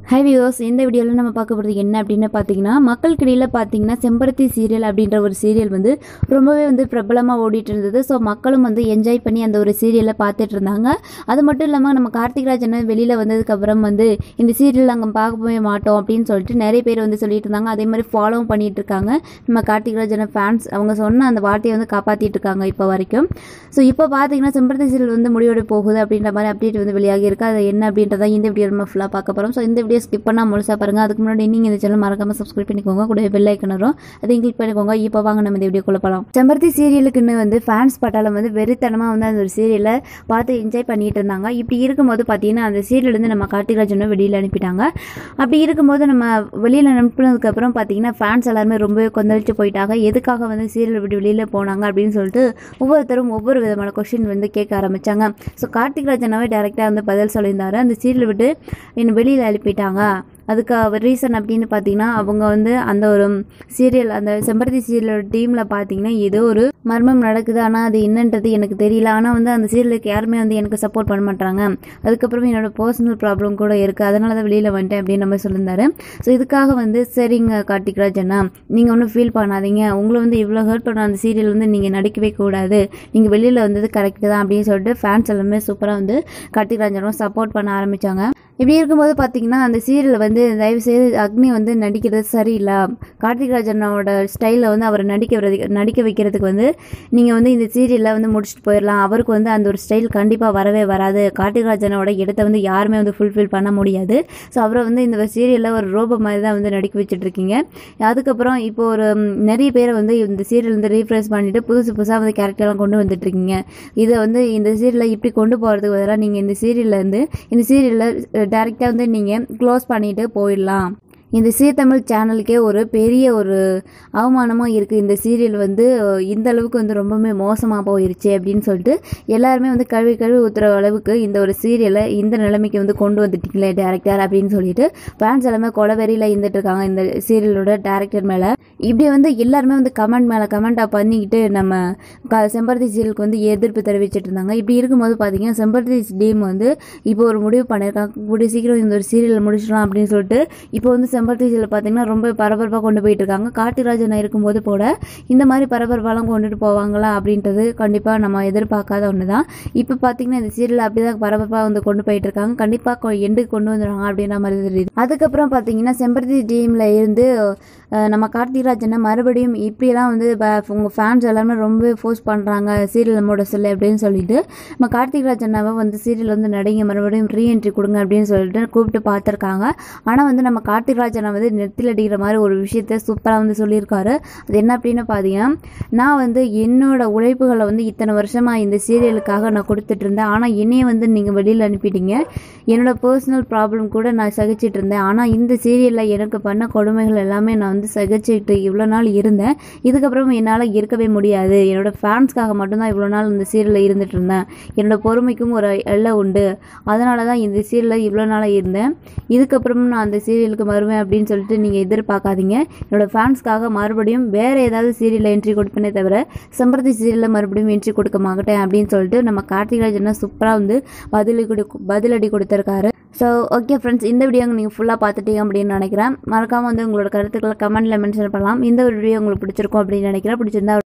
high viewers இந்த வீடியோவில் நம்ம பார்க்க போகிறது என்ன அப்படின்னு பார்த்தீங்கன்னா மக்களுக்கிடையில் பார்த்தீங்கன்னா செம்பருத்தி சீரியல் அப்படின்ற ஒரு சீரியல் வந்து ரொம்பவே வந்து பிரபலமாக ஓடிட்டு இருந்தது ஸோ மக்களும் வந்து என்ஜாய் பண்ணி அந்த ஒரு சீரியலை பார்த்துட்டு இருந்தாங்க அது மட்டும் இல்லாமல் நம்ம கார்த்திக் ராஜன் வெளியில் வந்ததுக்கப்புறம் வந்து இந்த சீரியல் நாங்கள் பார்க்கவே மாட்டோம் அப்படின்னு சொல்லிட்டு நிறைய பேர் வந்து சொல்லிட்டு இருந்தாங்க அதே மாதிரி ஃபாலோவும் பண்ணிட்டு இருக்காங்க நம்ம கார்த்திக் ராஜனை ஃபேன்ஸ் அவங்க சொன்ன அந்த வார்த்தையை வந்து காப்பாற்றிட்டு இருக்காங்க இப்போ வரைக்கும் ஸோ இப்போ பார்த்தீங்கன்னா செம்பருத்தி சீரியல் வந்து முடிவோட போகுது அப்படின்ற மாதிரி அப்டேட் வந்து வெளியாகி இருக்கு அது என்ன அப்படின்றத இந்த வீடியோ நம்ம ஃபுல்லாக பார்க்க போகிறோம் ஸோ இந்த வீடியோ ஸ்கிப் பண்ணால் முழுசாக பாருங்கள் அதுக்கு முன்னாடி நீங்கள் இந்த சேனல் மறக்காமல் சப்ஸ்கிரைப் பண்ணிக்கோங்க கூட பெல் ஐக்கன் வரும் அதையும் கிளிக் பண்ணிக்கோங்க இப்போ வாங்க நம்ம இந்த வீடியோக்குள்ள போகலாம் செம்பருத்தி சீரியலுக்குன்னு வந்து ஃபேன்ஸ் பட்டாலும் வந்து வெறித்தனமாக வந்து அந்த ஒரு சீரியலை பார்த்து என்ஜாய் பண்ணிட்டு இருந்தாங்க இப்படி இருக்கும்போது பார்த்தீங்கன்னா அந்த சீரியல் வந்து நம்ம கார்த்திக் ராஜனை வெளியில் அனுப்பிட்டாங்க அப்படி இருக்கும்போது நம்ம வெளியில் அனுப்பினதுக்கப்புறம் பார்த்தீங்கன்னா ஃபேன்ஸ் எல்லாருமே ரொம்பவே கொந்தளிச்சு போயிட்டாங்க எதுக்காக வந்து சீரியல் விட்டு வெளியில் போனாங்க அப்படின்னு சொல்லிட்டு ஒவ்வொருத்தரும் ஒவ்வொரு விதமான கொஷின் வந்து கேட்க ஆரம்பிச்சாங்க ஸோ கார்த்திக் ராஜனாவே டேரெக்டாக வந்து பதில் சொல்லியிருந்தாரு அந்த சீரியல் விட்டு என்னை வெளியில் அனுப்பிட்டாங்க அதுக்கு ரீசன் அப்படின்னு பார்த்தீங்கன்னா அவங்க வந்து அந்த ஒரு சீரியல் அந்த செம்பருத்தி சீரியலோட டீமில் பார்த்தீங்கன்னா ஏதோ ஒரு மர்மம் நடக்குது ஆனால் அது என்னன்றது எனக்கு தெரியல ஆனால் வந்து அந்த சீரியலுக்கு யாருமே வந்து எனக்கு சப்போர்ட் பண்ண மாட்டாங்க அதுக்கப்புறம் என்னோட பர்சனல் ப்ராப்ளம் கூட இருக்குது அதனால தான் வெளியில் வந்துட்டேன் அப்படின்னு நம்ம சொல்லியிருந்தாரு ஸோ இதுக்காக வந்து சரிங்க கார்த்திக் ராஜண்ணா நீங்கள் ஒன்றும் ஃபீல் பண்ணாதீங்க உங்களை வந்து இவ்வளோ ஹர்ட் பண்ண அந்த சீரியல் வந்து நீங்கள் நடிக்கவே கூடாது நீங்கள் வெளியில் வந்தது கரெக்டு தான் அப்படின்னு சொல்லிட்டு ஃபேன்ஸ் எல்லாமே சூப்பராக வந்து கார்த்திக் ராஜனும் சப்போர்ட் பண்ண ஆரம்பித்தாங்க இப்படி இருக்கும்போது பார்த்தீங்கன்னா அந்த சீரியலில் வந்து தயவு செய்து அக்னி வந்து நடிக்கிறது சரியில்லை கார்த்திக் ராஜனோட ஸ்டைலில் வந்து அவரை நடிக்க விடுறது- நடிக்க வைக்கிறதுக்கு வந்து நீங்கள் வந்து இந்த சீரியலில் வந்து முடிச்சுட்டு போயிடலாம் அவருக்கு வந்து அந்த ஒரு ஸ்டைல் கண்டிப்பாக வரவே வராது கார்த்திக் ராஜனோட இடத்த வந்து யாருமே வந்து ஃபுல்ஃபில் பண்ண முடியாது ஸோ அவரை வந்து இந்த சீரியலில் ஒரு ரோபோ மாதிரி தான் வந்து நடிக்க வச்சுட்டு இருக்கீங்க அதுக்கப்புறம் இப்போ ஒரு ம், நிறைய பேரை வந்து இந்த சீரியல் வந்து ரீஃப்ரெஷ் பண்ணிட்டு புதுசு புதுசாக வந்து கேரக்டர்லாம் கொண்டு வந்துட்டு இருக்கீங்க இதை வந்து இந்த சீரியலை இப்படி கொண்டு போகிறதுக்கு பதிலாக நீங்கள் இந்த சீரியல்ல இருந்து இந்த சீரியலில் டேரெக்டாக வந்து நீங்கள் க்ளோஸ் பண்ணிட்டு போயிடலாம் இந்த சீ தமிழ் சேனலுக்கே ஒரு பெரிய ஒரு அவமானமாக இருக்குது இந்த சீரியல் வந்து அஹ், இந்த அளவுக்கு வந்து ரொம்பவுமே மோசமாக போயிருச்சு அப்படின்னு சொல்லிட்டு எல்லாருமே வந்து கழுவி கழுவி ஊற்றுற அளவுக்கு இந்த ஒரு சீரியலை இந்த நிலைமைக்கு வந்து கொண்டு வந்துட்டீங்களே டேரக்டர் அப்படின்னு சொல்லிட்டு ஃபேன்ஸ் எல்லாமே கொலவெறியில் இருந்துட்டு இருக்காங்க இந்த சீரியலோட டேரக்டர் மேலே இப்படி வந்து எல்லாருமே வந்து கமெண்ட் மேலே கமெண்ட்டாக பண்ணிக்கிட்டு நம்ம க செம்பருத்தி சீரியலுக்கு வந்து எதிர்ப்பு தெரிவிச்சிட்டு இருந்தாங்க இப்படி இருக்கும்போது பார்த்தீங்கன்னா செம்பருத்தி டீம் வந்து இப்போ ஒரு முடிவு பண்ணியிருக்காங்க கூடிய சீக்கிரம் இந்த ஒரு சீரியல் முடிச்சிடலாம் அப்படின்னு சொல்லிட்டு இப்போ வந்து செம்பருத்தி சீரியல் பார்த்தீங்கன்னா ரொம்ப பரபரப்பாக கொண்டு போயிட்டு இருக்காங்க கார்த்திராஜன் இருக்கும்போது கூட இந்த மாதிரி பரபரப்பாலாம் கொண்டுட்டு போவாங்களா அப்படின்றது கண்டிப்பாக நம்ம எதிர்பார்க்காத ஒன்று தான் இப்போ பார்த்தீங்கன்னா இந்த சீரியல் அப்படி தான் பரபரப்பாக வந்து கொண்டு போயிட்டு இருக்காங்க கண்டிப்பாக எண்டுக்கு கொண்டு வந்துடுவாங்க அப்படின்ற மாதிரி தெரியுது அதுக்கப்புறம் பார்த்தீங்கன்னா செம்பருத்தி டீமில் இருந்து அஹ், நம்ம கார்த்திராஜனை மறுபடியும் இப்படியெல்லாம் வந்து ப- உங்க ஃபேன்ஸ் எல்லாருமே ரொம்ப ஃபோர்ஸ் பண்ணுறாங்க சீரியல் மூட சொல்லு அப்படின்னு சொல்லிட்டு நம்ம கார்த்திக் ராஜனாவை வந்து சீரியல் வந்து நடிங்க மறுபடியும் ரீஎன்ட்ரி கொடுங்க அப்படின்னு சொல்லிட்டு கூப்பிட்டு பார்த்துருக்காங்க ஆனால் வந்து நம்ம கார்த்திக் ராஜனை வந்து நெத்தியில் அடிக்கிற மாதிரி ஒரு விஷயத்த சூப்பராக வந்து சொல்லியிருக்காரு அது என்ன அப்படின்னு பார்த்தீங்கன்னா நான் வந்து என்னோட உழைப்புகளை வந்து இத்தனை வருஷமாக இந்த சீரியலுக்காக நான் கொடுத்துட்டு இருந்தேன் ஆனால் என்னைய வந்து நீங்கள் வெளியில் அனுப்பிட்டீங்க என்னோட பர்சனல் ப்ராப்ளம் கூட நான் சகிச்சிட்டு இருந்தேன் ஆனால் இந்த சீரியலில் எனக்கு பண்ண கொடுமைகள் எல்லாமே நான் வந்து சகிச்சுட்டு இவ்வளோ நாள் இருந்தேன் இதுக்கப்புறம் என்னால் இருக்கவே முடியாது என்னோட ஃபேன்ஸ்க்காக மட்டும்தான் இவ்வளோ நாள் இந்த சீரியலில் இருந்துட்டு இருந்தேன் என்னோட பொறுமைக்கும் ஒரு எல்லை உண்டு அதனால தான் இந்த சீரியலில் இவ்வளோ நாளாக இருந்தேன் இதுக்கப்புறமும் நான் அந்த சீரியலுக்கு வருவேன் அப்படின்னு சொல்லிட்டு நீங்கள் எதிர்பார்க்காதீங்க என்னோட ஃபேன்ஸ்க்காக மறுபடியும் வேறு ஏதாவது சீரியலில் என்ட்ரி கொடுப்பேனே தவிர சம்பரதி சீரியலில் மறுபடியும் என்ட்ரி கொடுக்க மாட்டேன் அப்படின்னு சொல்லிட்டு நம்ம கார்த்திகராஜனை சூப்பராக வந்து பதிலடி கொடு பதிலடி கொடுத்துருக்காரு ஸோ ஓகே ஃப்ரெண்ட்ஸ் இந்த வீடியோ நீங்கள் ஃபுல்லாக பார்த்துட்டீங்க அப்படின்னு நினைக்கிறேன் மறக்காமல் வந்து உங்களோட கருத்துக்களை கமெண்ட்டில் மென்ஷன் பண்ணலாம் இந்த ஒரு வீடியோ உங்களுக்கு பிடிச்சிருக்கும் அப்படின்னு நினைக்கிறேன் பிடிச்சிருந்தா